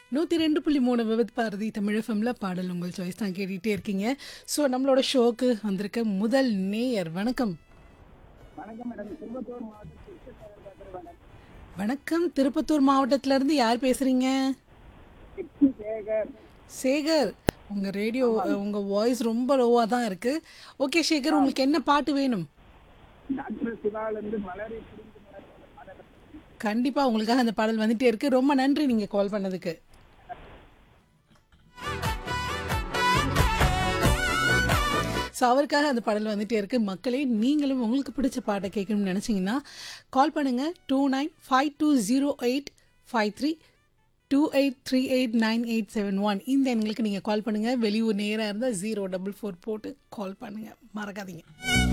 நூற்றி ரெண்டு புள்ளி மூணு விபத் பாரதி தமிழ் எஃப்எம்ல பாடல் உங்கள் சாய்ஸ் தான் கேட்டுகிட்டே இருக்கீங்க ஸோ நம்மளோட ஷோக்கு வந்திருக்க முதல் நேயர் வணக்கம் வணக்கம் மேடம் திருப்பத்தூர் மாவட்டம் கிருஷ்ணசாகர் பேசுறேன் மேடம் வணக்கம் திருப்பத்தூர் மாவட்டத்துல இருந்து யார் பேசுறீங்க கிருஷ்ண சேகர் சேகர் உங்க ரேடியோ உங்க வாய்ஸ் ரொம்ப லோவா தான் இருக்கு ஓகே சேகர் உங்களுக்கு என்ன பாட்டு வேணும் டாக்டர் சிவாலேருந்து மலரி புரிந்து மேடம் கண்டிப்பா உங்களுக்காக அந்த பாடல் வந்துட்டே இருக்கு ரொம்ப நன்றி நீங்க கால் பண்ணதுக்கு ஸோ அவருக்காக அந்த பாடல் வந்துட்டே இருக்கு மக்களே நீங்களும் உங்களுக்கு பிடிச்ச பாட்டை கேட்கணும்னு நினச்சிங்கன்னா கால் பண்ணுங்க two nine five two zero eight five three two eight three eight nine eight seven one இந்த எண்களுக்கு நீங்கள் கால் பண்ணுங்கள் வெளியூர் நேராக இருந்தால் ஜீரோ டபுள் ஃபோர் போட்டு கால் பண்ணுங்கள் மறக்காதீங்க